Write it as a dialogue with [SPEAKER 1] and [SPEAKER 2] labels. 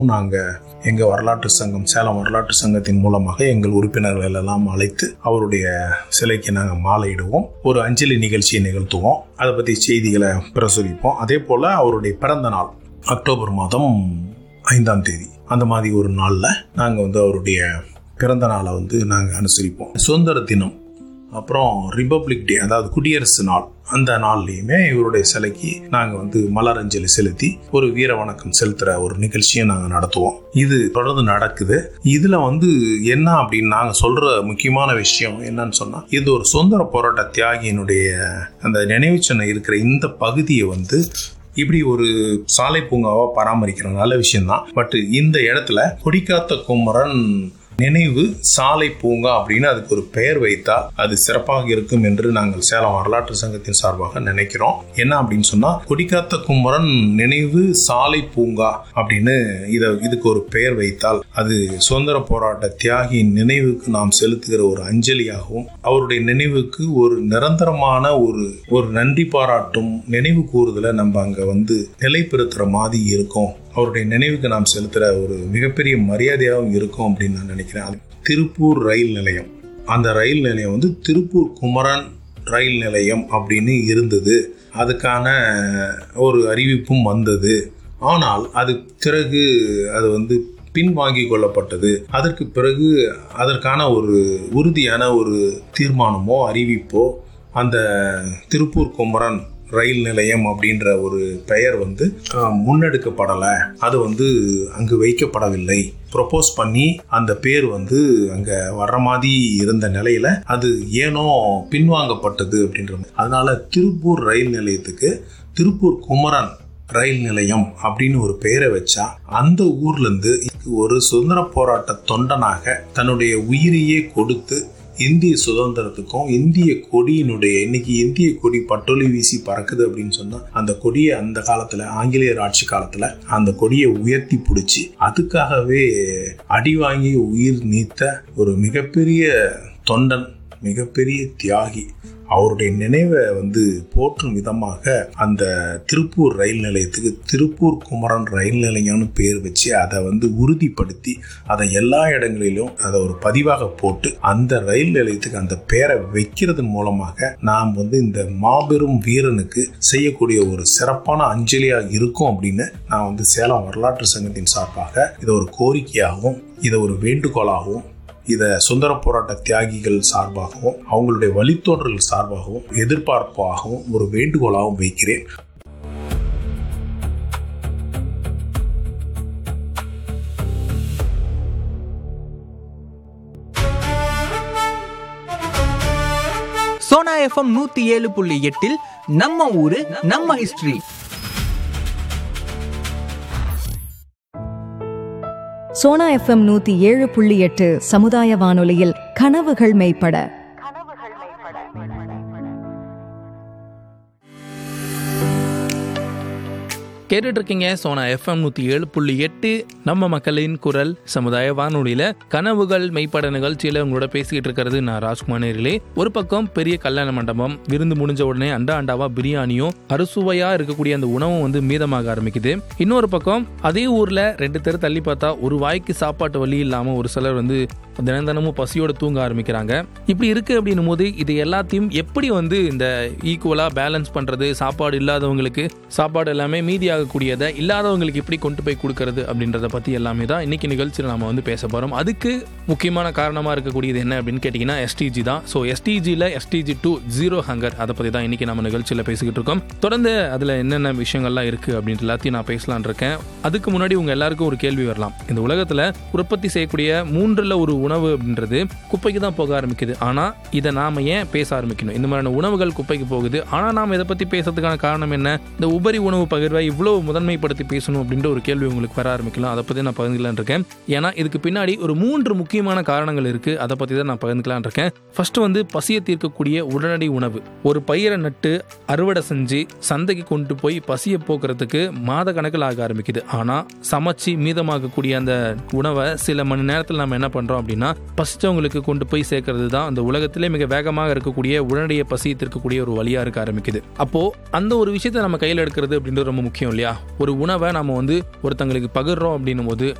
[SPEAKER 1] நாங்கள் எங்கள் வரலாற்று சங்கம் சேலம் வரலாற்று சங்கத்தின் மூலமாக எங்கள் உறுப்பினர்கள் எல்லாம் அழைத்து அவருடைய சிலைக்கு நாங்கள் மாலையிடுவோம் ஒரு அஞ்சலி நிகழ்ச்சியை நிகழ்த்துவோம் அதை பற்றி செய்திகளை பிரசுரிப்போம் அதே போல் அவருடைய பிறந்த நாள் அக்டோபர் மாதம் ஐந்தாம் தேதி அந்த மாதிரி ஒரு நாளில் நாங்கள் வந்து அவருடைய பிறந்த நாளை வந்து நாங்கள் அனுசரிப்போம் சுதந்திர தினம் அப்புறம் ரிபப்ளிக் டே அதாவது குடியரசு நாள் அந்த நாள்லையுமே இவருடைய சிலைக்கு நாங்கள் வந்து மலரஞ்சலி செலுத்தி ஒரு வீர வணக்கம் செலுத்துகிற ஒரு நிகழ்ச்சியை நாங்கள் நடத்துவோம் இது தொடர்ந்து நடக்குது இதில் வந்து என்ன அப்படின்னு நாங்கள் சொல்கிற முக்கியமான விஷயம் என்னன்னு சொன்னால் இது ஒரு சுதந்திர போராட்ட தியாகியினுடைய அந்த நினைவு சின்னம் இருக்கிற இந்த பகுதியை வந்து இப்படி ஒரு சாலை பூங்காவா பராமரிக்கிற நல்ல விஷயம்தான் பட் இந்த இடத்துல கொடிக்காத்த குமரன் நினைவு சாலை பூங்கா அப்படின்னு அதுக்கு ஒரு பெயர் வைத்தால் அது சிறப்பாக இருக்கும் என்று நாங்கள் சேலம் வரலாற்று சங்கத்தின் சார்பாக நினைக்கிறோம் என்ன அப்படின்னு சொன்னா கொடிக்காத்த குமரன் நினைவு சாலை பூங்கா அப்படின்னு இத இதுக்கு ஒரு பெயர் வைத்தால் அது சுதந்திர போராட்ட தியாகியின் நினைவுக்கு நாம் செலுத்துகிற ஒரு அஞ்சலியாகவும் அவருடைய நினைவுக்கு ஒரு நிரந்தரமான ஒரு ஒரு நன்றி பாராட்டும் நினைவு கூறுதலை நம்ம அங்க வந்து நிலைப்படுத்துற மாதிரி இருக்கும் அவருடைய நினைவுக்கு நாம் செலுத்துகிற ஒரு மிகப்பெரிய மரியாதையாகவும் இருக்கும் அப்படின்னு நான் நினைக்கிறேன் திருப்பூர் ரயில் நிலையம் அந்த ரயில் நிலையம் வந்து திருப்பூர் குமரன் ரயில் நிலையம் அப்படின்னு இருந்தது அதுக்கான ஒரு அறிவிப்பும் வந்தது ஆனால் அது பிறகு அது வந்து பின்வாங்கி கொள்ளப்பட்டது அதற்கு பிறகு அதற்கான ஒரு உறுதியான ஒரு தீர்மானமோ அறிவிப்போ அந்த திருப்பூர் குமரன் ரயில் நிலையம் அப்படின்ற ஒரு பெயர் வந்து முன்னெடுக்கப்படலை அது வந்து அங்கு வைக்கப்படவில்லை ப்ரொப்போஸ் பண்ணி அந்த பேர் வந்து அங்க வர்ற மாதிரி இருந்த நிலையில அது ஏனோ பின்வாங்கப்பட்டது அப்படின்றது அதனால திருப்பூர் ரயில் நிலையத்துக்கு திருப்பூர் குமரன் ரயில் நிலையம் அப்படின்னு ஒரு பெயரை வச்சா அந்த ஊர்ல இருந்து ஒரு சுதந்திர போராட்ட தொண்டனாக தன்னுடைய உயிரையே கொடுத்து இந்திய சுதந்திரத்துக்கும் இந்திய கொடியினுடைய இன்னைக்கு இந்திய கொடி பட்டொலி வீசி பறக்குது அப்படின்னு சொன்னா அந்த கொடியை அந்த காலத்துல ஆங்கிலேயர் ஆட்சி காலத்துல அந்த கொடியை உயர்த்தி பிடிச்சி அதுக்காகவே அடி வாங்கி உயிர் நீத்த ஒரு மிகப்பெரிய தொண்டன் மிகப்பெரிய தியாகி அவருடைய நினைவை வந்து போற்றும் விதமாக அந்த திருப்பூர் ரயில் நிலையத்துக்கு திருப்பூர் குமரன் ரயில் நிலையம்னு பேர் வச்சு அதை வந்து உறுதிப்படுத்தி அதை எல்லா இடங்களிலும் அதை ஒரு பதிவாக போட்டு அந்த ரயில் நிலையத்துக்கு அந்த பேரை வைக்கிறதன் மூலமாக நாம் வந்து இந்த மாபெரும் வீரனுக்கு செய்யக்கூடிய ஒரு சிறப்பான அஞ்சலியாக இருக்கும் அப்படின்னு நான் வந்து சேலம் வரலாற்று சங்கத்தின் சார்பாக இதை ஒரு கோரிக்கையாகவும் இதை ஒரு வேண்டுகோளாகவும் இதை சுந்தர போராட்ட தியாகிகள் சார்பாகவும் அவங்களுடைய வழித்தோன்றல் சார்பாகவும் எதிர்பார்ப்பாகவும் ஒரு வேண்டுகோளாகவும் வைக்கிறேன்
[SPEAKER 2] சோனா எஃப்எம் நூத்தி ஏழு புள்ளி எட்டில் நம்ம ஊரு நம்ம ஹிஸ்டரி
[SPEAKER 3] சோனா எஃப்எம் நூத்தி ஏழு புள்ளி எட்டு சமுதாய வானொலியில் கனவுகள் மெய்ப்பட
[SPEAKER 4] கேட்டுட்டு இருக்கீங்க சோனா எஃப்எம் நூற்றி ஏழு புள்ளி எட்டு நம்ம மக்களின் குரல் சமுதாய வானொலியில் கனவுகள் மெய்ப்பட நிகழ்ச்சியில் உங்களோட பேசிக்கிட்டு இருக்கிறது நான் ராஜ்குமார் நேரிலே ஒரு பக்கம் பெரிய கல்யாண மண்டபம் விருந்து முடிஞ்ச உடனே அண்டா அண்டாவா பிரியாணியும் அறுசுவையாக இருக்கக்கூடிய அந்த உணவும் வந்து மீதமாக ஆரம்பிக்குது இன்னொரு பக்கம் அதே ஊரில் ரெண்டு தெரு தள்ளி பார்த்தா ஒரு வாய்க்கு சாப்பாட்டு வழி இல்லாமல் ஒரு சிலர் வந்து தினம் தினமும் பசியோட தூங்க ஆரம்பிக்கிறாங்க இப்படி இருக்கு அப்படின்னும் போது இது எல்லாத்தையும் எப்படி வந்து இந்த ஈக்குவலா பேலன்ஸ் பண்றது சாப்பாடு இல்லாதவங்களுக்கு சாப்பாடு எல்லாமே மீதி ஆகக்கூடியதை இல்லாதவங்களுக்கு எப்படி கொண்டு போய் கொடுக்கறது அப்படின்றத பத்தி எல்லாமே தான் இன்னைக்கு நிகழ்ச்சியில் நாம வந்து பேச போறோம் அதுக்கு முக்கியமான காரணமா இருக்கக்கூடியது என்ன அப்படின்னு கேட்டீங்கன்னா எஸ்டிஜி தான் ஸோ எஸ்டிஜியில் எஸ்டிஜி டூ ஜீரோ ஹங்கர் அதை பத்தி தான் இன்னைக்கு நம்ம நிகழ்ச்சியில் பேசிக்கிட்டு இருக்கோம் தொடர்ந்து அதுல என்னென்ன விஷயங்கள்லாம் இருக்கு அப்படின்ற எல்லாத்தையும் நான் பேசலான் இருக்கேன் அதுக்கு முன்னாடி உங்க எல்லாருக்கும் ஒரு கேள்வி வரலாம் இந்த உலகத்துல உற்பத்தி செய்யக்கூடிய மூன்றுல ஒரு உணவு அப்படின்றது குப்பைக்கு தான் போக ஆரம்பிக்குது ஆனால் இதை நாம ஏன் பேச ஆரம்பிக்கணும் இந்த மாதிரியான உணவுகள் குப்பைக்கு போகுது ஆனால் நாம் இதை பற்றி பேசுறதுக்கான காரணம் என்ன இந்த உபரி உணவு பகிர்வை இவ்வளோ முதன்மைப்படுத்தி பேசணும் அப்படின்ற ஒரு கேள்வி உங்களுக்கு வர ஆரம்பிக்கலாம் அதை பற்றி நான் பகிர்ந்துக்கலான் இருக்கேன் ஏன்னா இதுக்கு பின்னாடி ஒரு மூன்று முக்கியமான காரணங்கள் இருக்குது அதை பற்றி தான் நான் பகிர்ந்துக்கலான் இருக்கேன் ஃபர்ஸ்ட் வந்து பசியை தீர்க்கக்கூடிய உடனடி உணவு ஒரு பயிரை நட்டு அறுவடை செஞ்சு சந்தைக்கு கொண்டு போய் பசியை போக்குறதுக்கு மாத கணக்கில் ஆக ஆரம்பிக்குது ஆனால் சமைச்சு மீதமாகக்கூடிய அந்த உணவை சில மணி நேரத்தில் நம்ம என்ன பண்ணுறோம் அப்படின்னா பசிச்சவங்களுக்கு கொண்டு போய் சேர்க்கறது தான் அந்த உலகத்திலே மிக வேகமாக இருக்கக்கூடிய உடனடிய பசி தீர்க்கக்கூடிய ஒரு வழியாக இருக்க ஆரம்பிக்குது அப்போ அந்த ஒரு விஷயத்தை நம்ம கையில் எடுக்கிறது அப்படின்றது ரொம்ப முக்கியம் இல்லையா இல்லையா ஒரு உணவை நம்ம வந்து ஒருத்தங்களுக்கு பகிர்றோம் அப்படின்னும் போது